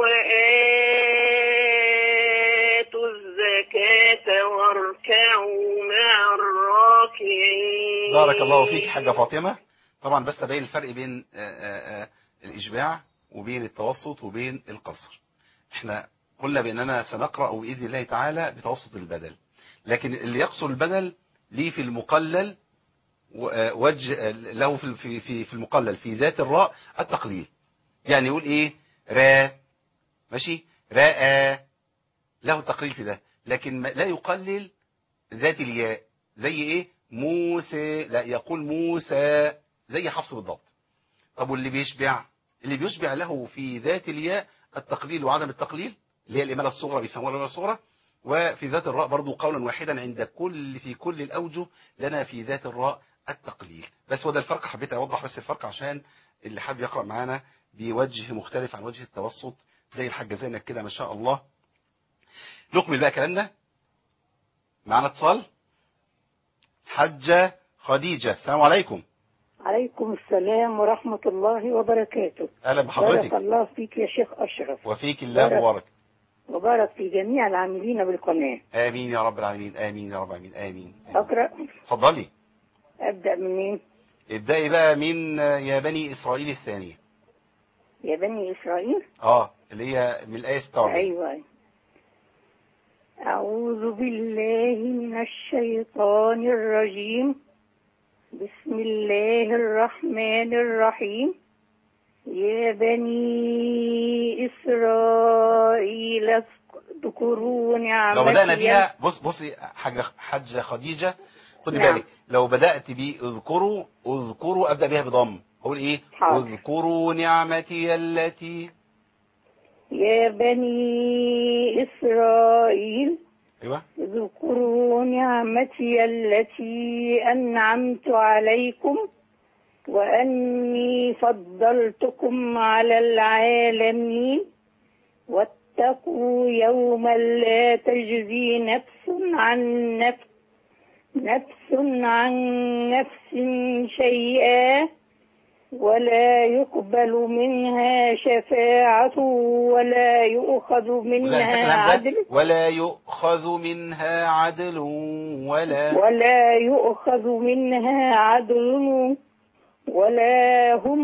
[SPEAKER 4] وآتوا الزكاة واركعوا مع الراكعين
[SPEAKER 3] بارك الله فيك حاجة فاطمة طبعا بس أبين الفرق بين آه، آه، آه، الإشباع وبين التوسط وبين القصر احنا قلنا بأننا سنقرأ بإذن الله تعالى بتوسط البدل لكن اللي يقصر البدل ليه في المقلل و- آه، وجه آه، له في في في في المقلل في ذات الراء التقليل يعني يقول ايه را ماشي راء له تقليل في ده لكن ما- لا يقلل ذات الياء زي ايه موسى لا يقول موسى زي حفص بالضبط طب واللي بيشبع اللي بيشبع له في ذات الياء التقليل وعدم التقليل اللي هي الإمالة الصغرى بيسموها الإمالة الصغرى وفي ذات الراء برضو قولا واحدا عند كل في كل الأوجه لنا في ذات الراء التقليل بس هو ده الفرق حبيت أوضح بس الفرق عشان اللي حابب يقرأ معانا بوجه مختلف عن وجه التوسط زي الحاجة زينب كده ما شاء الله نكمل بقى كلامنا معانا اتصال حجة خديجة السلام عليكم
[SPEAKER 7] عليكم السلام ورحمة الله وبركاته
[SPEAKER 3] أهلا
[SPEAKER 7] بارك
[SPEAKER 3] بحضرتك
[SPEAKER 7] الله فيك يا شيخ أشرف
[SPEAKER 3] وفيك الله
[SPEAKER 7] بارك.
[SPEAKER 3] مبارك
[SPEAKER 7] وبارك في جميع العاملين بالقناة
[SPEAKER 3] آمين يا رب العالمين آمين يا رب العالمين آمين آمين.
[SPEAKER 7] أقرأ
[SPEAKER 3] اتفضلي
[SPEAKER 7] أبدأ منين
[SPEAKER 3] ابدأي بقى من يا بني إسرائيل الثانية
[SPEAKER 7] يا بني إسرائيل
[SPEAKER 3] اه اللي هي من الآية 46
[SPEAKER 7] أيوة أعوذ بالله من الشيطان الرجيم بسم الله الرحمن الرحيم يا بني إسرائيل اذكروا نعمتي
[SPEAKER 3] لو بدأنا بيها بص بصي حاجة حاجة خديجة خدي
[SPEAKER 7] نعم.
[SPEAKER 3] بالك لو بدأت بي اذكروا اذكروا أبدأ بيها بضم أقول إيه
[SPEAKER 7] حاضر.
[SPEAKER 3] اذكروا نعمتي التي
[SPEAKER 7] يا بني إسرائيل
[SPEAKER 3] أيوة
[SPEAKER 7] اذكروا نعمتي التي أنعمت عليكم وأني فضلتكم على العالمين واتقوا يوما لا تجزي نفس عن نفس نفس عن نفس شيئا ولا يقبل منها شفاعة ولا يؤخذ
[SPEAKER 3] ولا
[SPEAKER 7] منها
[SPEAKER 3] نسكت الهمزة.
[SPEAKER 7] عدل
[SPEAKER 3] ولا يؤخذ منها عدل ولا
[SPEAKER 7] ولا يؤخذ منها عدل ولا هم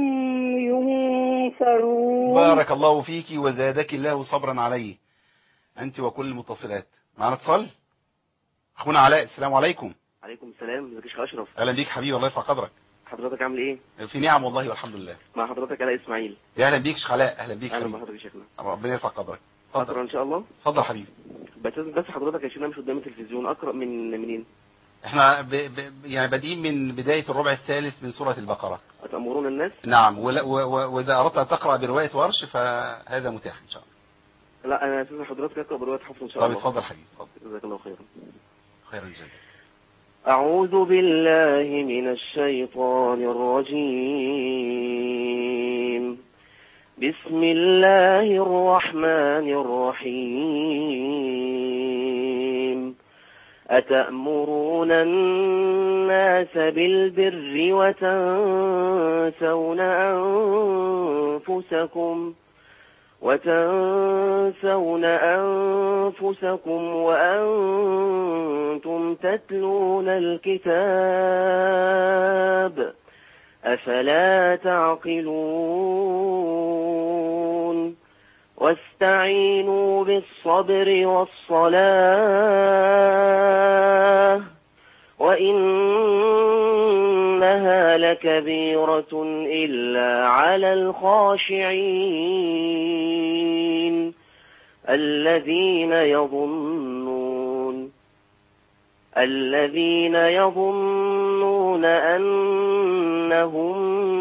[SPEAKER 7] ينصرون
[SPEAKER 3] بارك الله فيك وزادك الله صبرا عليه أنت وكل المتصلات معنا اتصال أخونا علاء السلام عليكم
[SPEAKER 8] عليكم السلام ازيك يا شيخ اشرف
[SPEAKER 3] أهلا بيك حبيبي الله يرفع قدرك
[SPEAKER 8] حضرتك عامل ايه
[SPEAKER 3] في نعم والله والحمد لله
[SPEAKER 8] مع حضرتك علاء اسماعيل
[SPEAKER 3] يا أهلا بيك شيخ علاء أهلا بيك
[SPEAKER 8] اهلا
[SPEAKER 3] حبيبي
[SPEAKER 8] بحضرتك يا شيخنا
[SPEAKER 3] ربنا يرفع قدرك
[SPEAKER 8] اقرا
[SPEAKER 3] اتفضل
[SPEAKER 8] ان شاء الله
[SPEAKER 3] اتفضل حبيبي
[SPEAKER 8] بس بس حضرتك يا شيخنا مش قدام التلفزيون اقرا من منين
[SPEAKER 3] احنا ب... ب... يعني بادئين من بداية الربع الثالث من سورة البقرة
[SPEAKER 8] اتامرون الناس
[SPEAKER 3] نعم ولا... و... و... وإذا أردت أن تقرأ برواية ورش فهذا متاح إن شاء الله
[SPEAKER 8] لا انا اساسا حضرتك اقرا بروايه حفص ان شاء
[SPEAKER 3] طيب
[SPEAKER 8] الله
[SPEAKER 3] اتفضل حبيبي اتفضل
[SPEAKER 8] جزاك الله خيرا
[SPEAKER 3] خير الجزاء
[SPEAKER 8] أعوذ بالله من الشيطان الرجيم بسم الله الرحمن الرحيم أتأمرون الناس بالبر وتنسون أنفسكم وتنسون أنفسكم وأنتم تتلون الكتاب أفلا تعقلون واستعينوا بالصبر والصلاة وإنها لكبيرة إلا على الخاشعين الذين يظنون الذين يظنون أنهم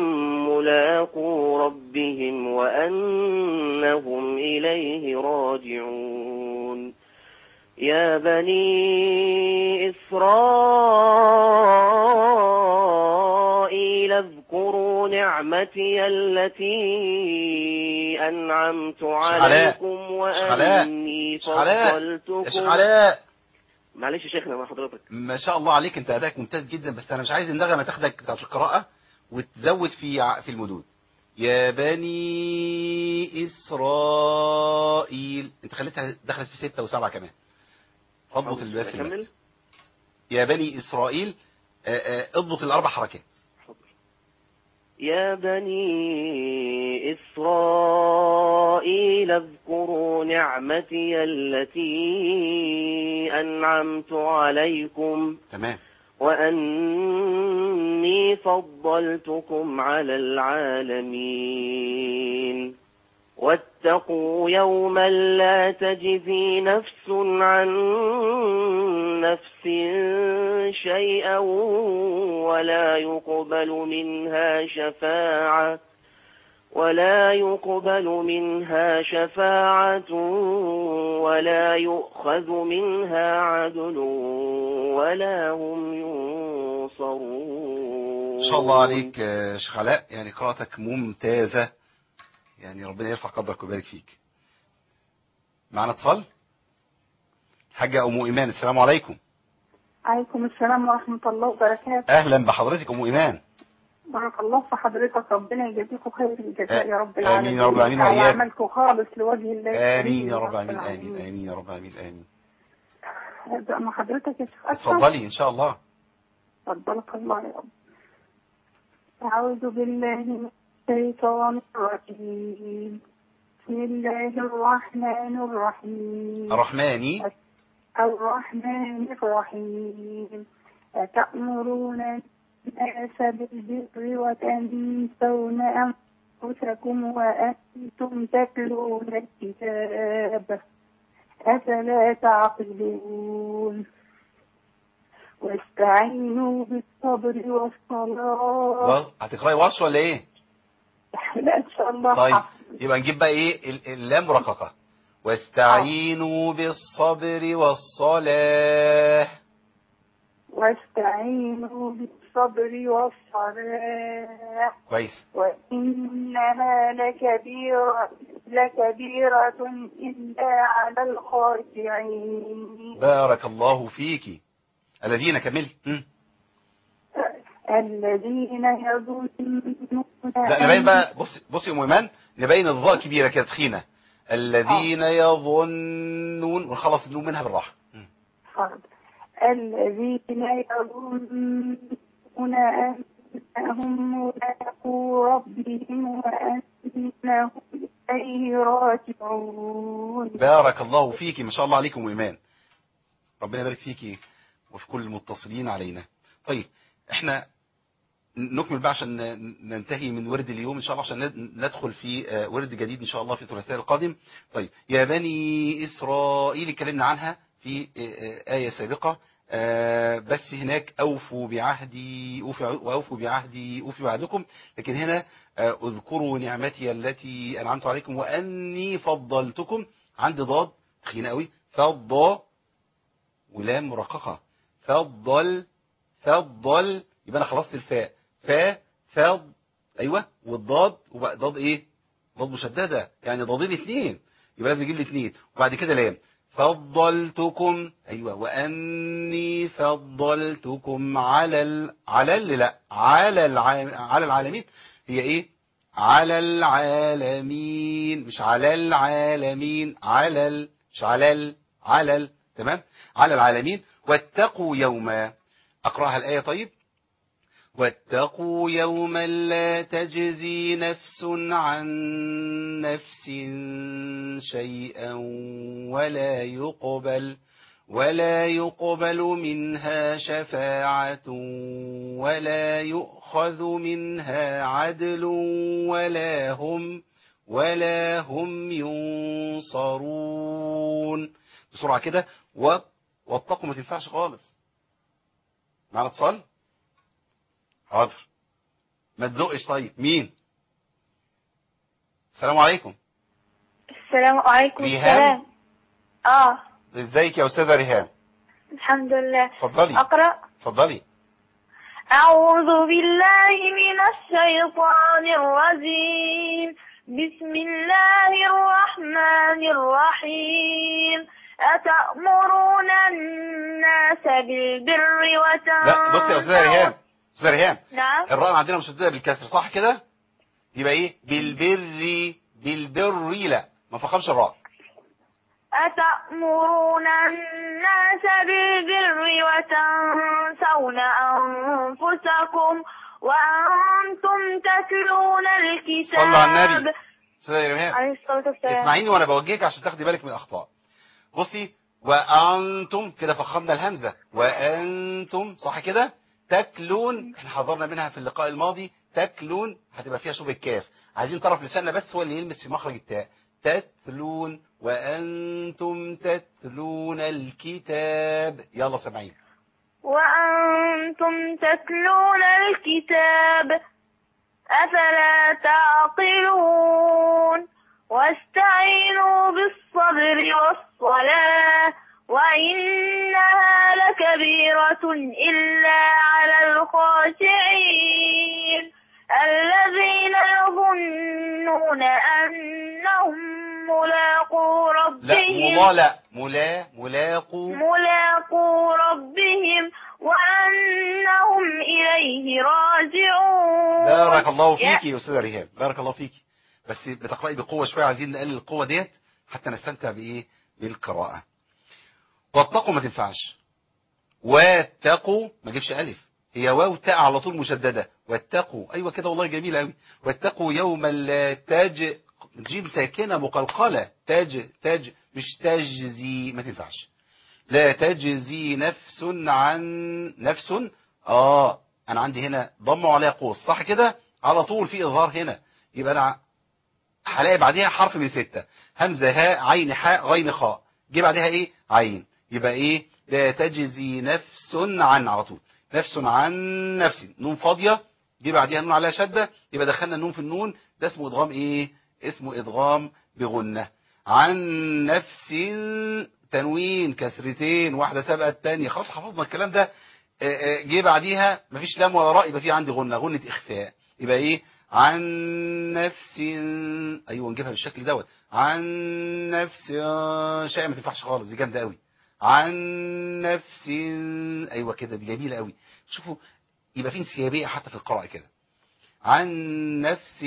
[SPEAKER 8] ملاقو ربهم وأنهم إليه راجعون يا بني إسرائيل اذكروا نعمتي التي أنعمت
[SPEAKER 3] علاء.
[SPEAKER 8] عليكم
[SPEAKER 3] شيخ علاء.
[SPEAKER 8] وأني
[SPEAKER 3] شيخ علاء يا شيخ
[SPEAKER 8] فضلتكم
[SPEAKER 3] علاء
[SPEAKER 8] معلش يا شيخنا مع حضرتك
[SPEAKER 3] ما شاء الله عليك انت ادائك ممتاز جدا بس انا مش عايز النغمه تاخدك بتاعت القراءه وتزود في ع- في المدود يا بني اسرائيل انت خليتها دخلت في ستة وسبعة كمان اضبط
[SPEAKER 8] حاضر.
[SPEAKER 3] البس
[SPEAKER 8] أكمل؟
[SPEAKER 3] المد يا بني اسرائيل آه، آه، اضبط الاربع حركات
[SPEAKER 8] يا بني إسرائيل اذكروا نعمتي التي أنعمت عليكم
[SPEAKER 3] تمام
[SPEAKER 8] وأني فضلتكم على العالمين واتقوا يوما لا تجزي نفس عن نفس شيئا ولا يقبل منها شفاعة ولا يقبل منها شفاعة ولا يؤخذ منها عدل ولا هم ينصرون
[SPEAKER 3] ان شاء الله عليك آه، شيخ علاء يعني قراءتك ممتازة يعني ربنا يرفع قدرك ويبارك فيك معنا اتصال حاجة ام ايمان السلام عليكم
[SPEAKER 9] عليكم السلام ورحمة الله وبركاته
[SPEAKER 3] اهلا بحضرتك ام ايمان
[SPEAKER 9] بارك الله في حضرتك ربنا يجازيكم خير الجزاء يا رب
[SPEAKER 3] آمين
[SPEAKER 9] العالمين
[SPEAKER 3] يا رب العالمين
[SPEAKER 9] على
[SPEAKER 3] وإياك.
[SPEAKER 9] عملكم خالص لوجه الله
[SPEAKER 3] امين يا
[SPEAKER 9] الكريم
[SPEAKER 3] رب العالمين
[SPEAKER 9] العالمين.
[SPEAKER 3] امين امين يا رب العالمين امين
[SPEAKER 9] أبدأ مع حضرتك يا شيخ أشرف
[SPEAKER 3] اتفضلي ان شاء الله
[SPEAKER 9] فضلك الله يا رب أعوذ بالله من الشيطان الرجيم بسم الله الرحمن الرحيم
[SPEAKER 3] الرحماني
[SPEAKER 9] الرحمن الرحيم أتأمرون الناس بالبر وتنسون أنفسكم وأنتم تتلون الكتاب أفلا تعقلون واستعينوا بالصبر والصلاة
[SPEAKER 3] و- هتقرأي ورش ولا ايه
[SPEAKER 9] لا إن شاء الله
[SPEAKER 3] طيب
[SPEAKER 9] حافظ.
[SPEAKER 3] يبقى نجيب بقى ايه ال- اللام مرققة واستعينوا بالصبر والصلاة
[SPEAKER 9] واستعينوا بالصبر والصلاة
[SPEAKER 3] كويس
[SPEAKER 9] وإنها لكبيرة لكبيرة إلا على الخاشعين
[SPEAKER 3] بارك الله فيكي الذين كملي مم.
[SPEAKER 9] الذين يظنون
[SPEAKER 3] لا نبين بقى بص بص يا ام ايمان نبين الضاء كبيره كده تخينه الذين يظنون ونخلص النون منها بالراحه مم.
[SPEAKER 9] حاضر. الذين يظنون أنهم ملاقو ربهم وأنهم إليه راجعون
[SPEAKER 3] بارك الله فيكي ما شاء الله عليكم ايمان ربنا يبارك فيكي وفي كل المتصلين علينا طيب احنا نكمل بقى عشان ن- ننتهي من ورد اليوم ان شاء الله عشان ند- ندخل في آه، ورد جديد ان شاء الله في الثلاثاء القادم طيب يا بني اسرائيل اتكلمنا عنها في آه، آه، آية سابقة آه، بس هناك اوفوا بعهدي أوفوا- واوفوا بعهدي اوفي بعهدكم لكن هنا آه، اذكروا نعمتي التي انعمت عليكم واني فضلتكم عندي ضاد خينة قوي فض ولام مرققة فضل فضل يبقى انا خلصت الفاء فا فض ايوه والضاد وبقى ضاد ايه ضاد مشدده يعني ضادين اتنين يبقى لازم يجيب لي اتنين وبعد كده لام فضلتكم ايوه واني فضلتكم على ال... على ال... لا على الع... على العالمين هي ايه على العالمين مش على العالمين على ال... مش على ال... على ال... تمام على العالمين واتقوا يوما اقراها الايه طيب واتقوا يوما لا تجزي نفس عن نفس شيئا ولا يقبل ولا يقبل منها شفاعة ولا يؤخذ منها عدل ولا هم ولا هم ينصرون بسرعة كده و- واتقوا ما تنفعش خالص معنا اتصال حاضر ما تزقش طيب مين السلام عليكم
[SPEAKER 5] السلام عليكم
[SPEAKER 3] ريهام؟
[SPEAKER 5] السلام اه
[SPEAKER 3] ازيك يا استاذه ريهام
[SPEAKER 5] الحمد لله
[SPEAKER 3] اتفضلي
[SPEAKER 5] اقرا
[SPEAKER 3] اتفضلي
[SPEAKER 5] أعوذ بالله من الشيطان الرجيم بسم الله الرحمن الرحيم أتأمرون الناس بالبر وتنسون
[SPEAKER 3] لا بصي يا استاذه ريهام استاذه ريهام
[SPEAKER 5] نعم
[SPEAKER 3] الراء عندنا مشدده بالكسر صح كده يبقى ايه بالبر بالبر لا ما فخمش الراء
[SPEAKER 5] أتأمرون الناس بالبر وتنسون أنفسكم وأنتم تتلون الكتاب
[SPEAKER 3] صلى على النبي استاذه ريهام
[SPEAKER 5] عليه الصلاة والسلام
[SPEAKER 3] اسمعيني وانا بوجهك عشان تاخدي بالك من الاخطاء بصي وانتم كده فخمنا الهمزه وانتم صح كده تاكلون احنا حضرنا منها في اللقاء الماضي تاكلون هتبقى فيها شبه الكاف عايزين طرف لساننا بس هو اللي يلمس في مخرج التاء تتلون وانتم تتلون الكتاب يلا سامعين
[SPEAKER 5] وأنتم تتلون الكتاب أفلا تعقلون واستعينوا بالصبر والصلاة وإنها لكبيرة إلا على الخاشعين الذين يظنون أنهم ملاقو
[SPEAKER 3] لا
[SPEAKER 5] ربهم
[SPEAKER 3] ملا لا ملا ملاقو
[SPEAKER 5] ملاقو ربهم وأنهم إليه راجعون
[SPEAKER 3] بارك الله
[SPEAKER 5] يا-
[SPEAKER 3] فيكي يا استاذه ريهام بارك الله فيكي بس بتقراي بقوه شويه عايزين نقلل القوه ديت حتى نستمتع بايه بالقراءه واتقوا ما تنفعش واتقوا ما جيبش الف هي واو تاء على طول مشدده واتقوا ايوه كده والله جميل قوي واتقوا يوما لا تاج جيم ساكنه مقلقله تاج تاج مش تجزي ما تنفعش لا تجزي نفس عن نفس اه انا عندي هنا ضم عليها قوس صح كده على طول في اظهار هنا يبقى انا هلاقي بعديها حرف من ستة همزة هاء عين حاء غين خاء جه بعدها ايه عين يبقى ايه لا تجزي نفس عن على طول نفس عن نفس نون فاضية جه بعديها نون عليها شدة يبقى دخلنا النون في النون ده اسمه ادغام ايه اسمه ادغام بغنة عن نفس تنوين كسرتين واحدة سابقة التانية خلاص حفظنا الكلام ده آه، آه، جه بعديها مفيش لام ولا راء يبقى في عندي غنة غنة اخفاء يبقى ايه عن نفس ايوه نجيبها بالشكل دوت عن نفس شيء ما تنفعش خالص دي جامده قوي عن نفس ايوه كده دي جميله قوي شوفوا يبقى في انسيابيه حتى في القراءه كده عن نفس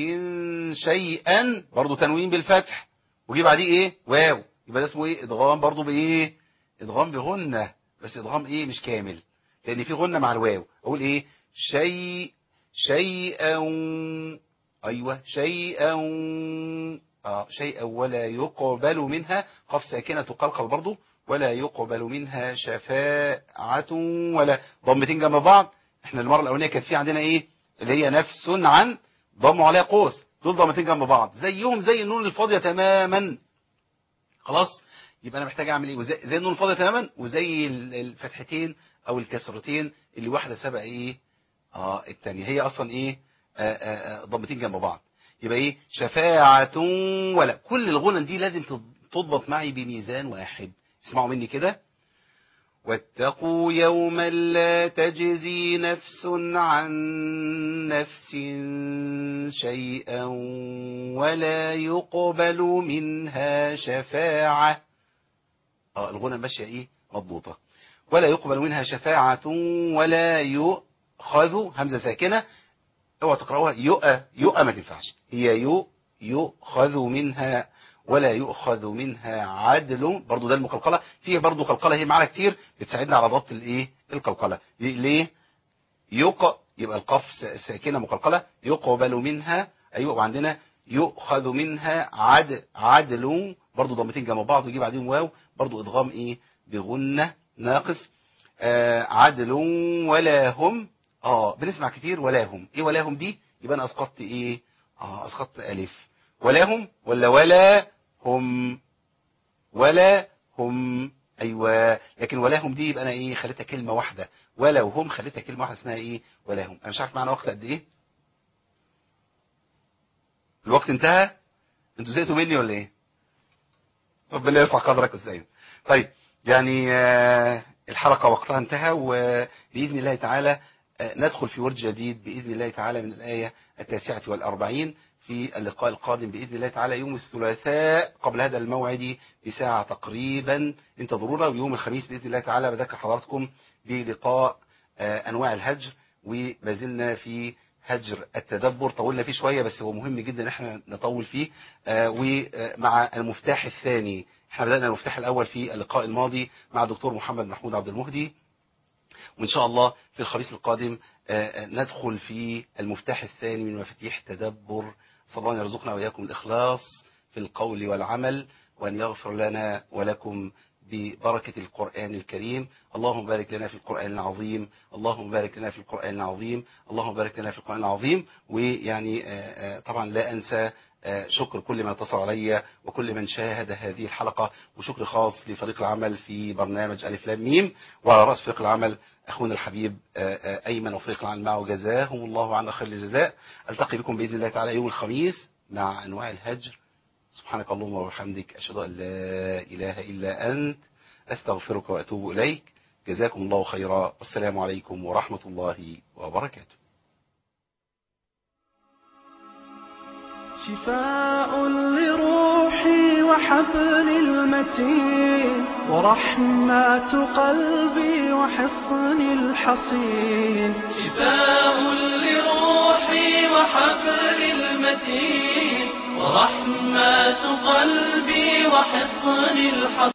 [SPEAKER 3] شيئا برضو تنوين بالفتح وجي بعديه ايه واو يبقى ده اسمه ايه ادغام برضو بايه ادغام بغنه بس ادغام ايه مش كامل لان في غنه مع الواو اقول ايه شيء شيئا ايوه شيئا اه شيئا ولا يقبل منها قف ساكنه تقلقل برضو ولا يقبل منها شفاعة ولا ضمتين جنب بعض احنا المرة الاولانية كان في عندنا ايه اللي هي نفس عن ضموا عليها قوس دول ضمتين جنب بعض زيهم زي النون الفاضية تماما خلاص يبقى انا محتاج اعمل ايه وزي زي النون الفاضية تماما وزي ال- الفتحتين او الكسرتين اللي واحدة سبق ايه اه التانية هي اصلا ايه آه، آه، آه، ضمتين جنب بعض يبقى ايه شفاعة ولا كل الغنى دي لازم تض- تضبط معي بميزان واحد اسمعوا مني كده واتقوا يوما لا تجزي نفس عن نفس شيئا ولا يقبل منها شفاعة اه الغنى ماشية ايه مضبوطة ولا يقبل منها شفاعة ولا يؤخذ همزة ساكنة اوعى تقرأوها يؤ يؤ ما تنفعش هي يؤ يؤخذ منها ولا يؤخذ منها عدل برضو ده المقلقلة فيه برضو قلقلة هي معانا كتير بتساعدنا على ضبط الايه القلقلة ليه يق يبقى القاف س- ساكنة مقلقلة يقبل منها ايوه وعندنا يؤخذ منها عد عدل برضو ضمتين جنب بعض ويجي بعدين واو برضو ادغام ايه بغنة ناقص آه عدل ولا هم اه بنسمع كتير ولا هم ايه ولا هم دي يبقى انا اسقطت ايه اه اسقطت الف ولا هم ولا ولا هم ولا هم ايوه لكن ولا هم دي يبقى انا ايه خليتها كلمه واحده ولا وهم خليتها كلمه واحده اسمها ايه ولا هم انا مش عارف معنا وقت قد ايه الوقت انتهى انتوا زهقتوا مني ولا ايه ربنا يرفع قدرك وسعيد طيب يعني آه، الحلقه وقتها انتهى وباذن الله تعالى آه، ندخل في ورد جديد باذن الله تعالى من الايه التاسعه والاربعين في اللقاء القادم بإذن الله تعالى يوم الثلاثاء قبل هذا الموعد بساعة تقريبا انتظرونا ويوم الخميس بإذن الله تعالى بذكر حضراتكم بلقاء آه، أنواع الهجر وما زلنا في هجر التدبر طولنا فيه شوية بس هو مهم جدا احنا نطول فيه آه، ومع المفتاح الثاني احنا بدأنا المفتاح الأول في اللقاء الماضي مع الدكتور محمد محمود عبد المهدي وإن شاء الله في الخميس القادم آه، آه، ندخل في المفتاح الثاني من مفاتيح تدبر صلى الله أن يرزقنا وإياكم الإخلاص في القول والعمل وأن يغفر لنا ولكم ببركة القرآن الكريم اللهم بارك لنا في القرآن العظيم اللهم بارك لنا في القرآن العظيم اللهم بارك لنا في القرآن العظيم ويعني آه، آه، طبعا لا أنسى آه، شكر كل من اتصل علي وكل من شاهد هذه الحلقة وشكر خاص لفريق العمل في برنامج ألف لام ميم وعلى رأس فريق العمل أخونا الحبيب آه، آه، أيمن وفريق العمل معه جزاهم الله عنا خير الجزاء ألتقي بكم بإذن الله تعالى يوم الخميس مع أنواع الهجر سبحانك اللهم وبحمدك أشهد أن لا إله إلا أنت أستغفرك وأتوب إليك جزاكم الله خيرا والسلام عليكم ورحمة الله وبركاته
[SPEAKER 1] شفاء لروحي وحبل المتين ورحمة قلبي وحصن الحصين
[SPEAKER 2] شفاء لروحي وحبل المتين ورحمة قلبي وحصن الحصين